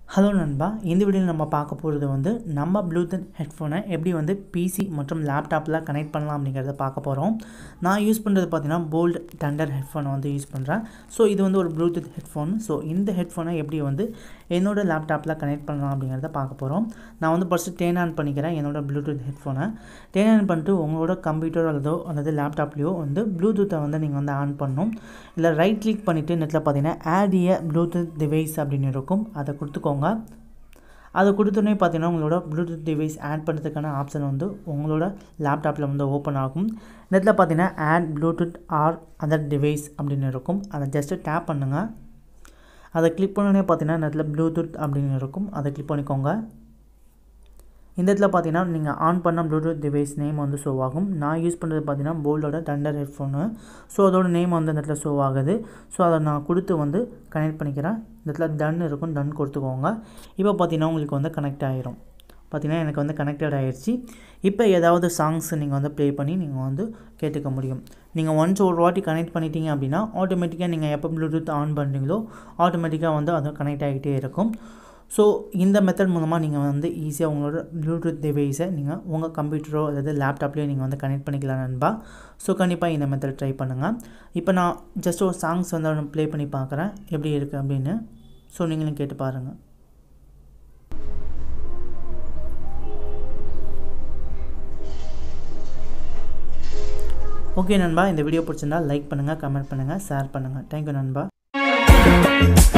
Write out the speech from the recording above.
hello நண்பா இந்த வீடியோவில் நம்ம பார்க்க போகிறது வந்து நம்ம ப்ளூடூத் ஹெட்ஃபோனை எப்படி வந்து பிசி மற்றும் லேப்டாப்பில் கனெக்ட் பண்ணலாம் அப்படிங்கிறத பார்க்க போகிறோம் நான் யூஸ் பண்ணுறது பார்த்தீங்கன்னா போல்ட் டண்டர் ஹெட்ஃபோனை வந்து யூஸ் பண்ணுறேன் ஸோ இது வந்து ஒரு ப்ளூடூத் ஹெட்ஃபோன் ஸோ இந்த ஹெட்ஃபோனை எப்படி வந்து என்னோட லேப்டாப்பில் கனெக்ட் பண்ணலாம் அப்படிங்கிறத பார்க்க போகிறோம் நான் வந்து ஃபஸ்ட்டு டேன் ஆன் பண்ணிக்கிறேன் என்னோட ப்ளூடூத் ஹெட்ஃபோனை டேன் ஆன் பண்ணிட்டு உங்களோட கம்ப்யூட்டர் அல்லதோ அல்லது லேப்டாப்லேயோ வந்து ப்ளூடூத்தை வந்து நீங்கள் வந்து ஆன் பண்ணணும் இல்லை ரைட் கிளிக் பண்ணிவிட்டு நெட்டில் பார்த்தீங்கன்னா ஆட் ஏ ப்ளூடூத் டிவைஸ் அப்படின்னு இருக்கும் அதை கொடுத்துக்கோங்க அதை கொடுத்தோன்னே பார்த்தீங்கன்னா உங்களோட ப்ளூடூத் டிவைஸ் ஆட் பண்ணுறதுக்கான ஆப்ஷன் வந்து உங்களோட லேப்டாப்பில் வந்து ஓப்பன் ஆகும் நெட்டில் பார்த்தீங்கன்னா add Bluetooth or other device அப்படின்னு இருக்கும் அதை ஜஸ்ட்டு டேப் பண்ணுங்கள் அதை கிளிக் பண்ணோடனே பார்த்தீங்கன்னா நெட்டில் ப்ளூடூத் அப்படின்னு இருக்கும் அதை கிளிக் பண்ணிக்கோங்க இந்த இடத்துல பார்த்தீங்கன்னா நீங்கள் ஆன் பண்ண ப்ளூடூத் டிவைஸ் நேம் வந்து ஷோ ஆகும் நான் யூஸ் பண்ணுறது பார்த்தீங்கன்னா போல்டோட டண்டர் ஹெட்ஃபோனு ஸோ அதோட நேம் வந்து இந்த இடத்துல ஷோ ஆகுது ஸோ அதை நான் கொடுத்து வந்து கனெக்ட் பண்ணிக்கிறேன் இந்த இடத்துல டன் இருக்கும் டன் கொடுத்துக்கோங்க இப்போ பார்த்தீங்கன்னா உங்களுக்கு வந்து கனெக்ட் ஆகிரும் பார்த்தீங்கன்னா எனக்கு வந்து கனெக்டட் ஆகிடுச்சு இப்போ ஏதாவது சாங்ஸ் நீங்கள் வந்து ப்ளே பண்ணி நீங்கள் வந்து கேட்டுக்க முடியும் நீங்கள் ஒன்ஸ் ஒரு வாட்டி கனெக்ட் பண்ணிட்டீங்க அப்படின்னா ஆட்டோமேட்டிக்காக நீங்கள் எப்போ ப்ளூடூத் ஆன் பண்ணுறீங்களோ ஆட்டோமேட்டிக்காக வந்து அது கனெக்ட் ஆகிட்டே இருக்கும் ஸோ இந்த மெத்தட் மூலமாக நீங்கள் வந்து ஈஸியாக உங்களோட ப்ளூடூத் டிவைஸை நீங்கள் உங்கள் கம்ப்யூட்டரோ அதாவது லேப்டாப்லேயோ நீங்கள் வந்து கனெக்ட் பண்ணிக்கலாம் நண்பா ஸோ கண்டிப்பாக இந்த மெத்தட் ட்ரை பண்ணுங்கள் இப்போ நான் ஜஸ்ட் ஒரு சாங்ஸ் வந்து ப்ளே பண்ணி பார்க்குறேன் எப்படி இருக்குது அப்படின்னு ஸோ நீங்களும் கேட்டு பாருங்கள் ஓகே நண்பா இந்த வீடியோ பிடிச்சிருந்தா லைக் பண்ணுங்கள் கமெண்ட் பண்ணுங்கள் ஷேர் பண்ணுங்கள் தேங்க்யூ நண்பா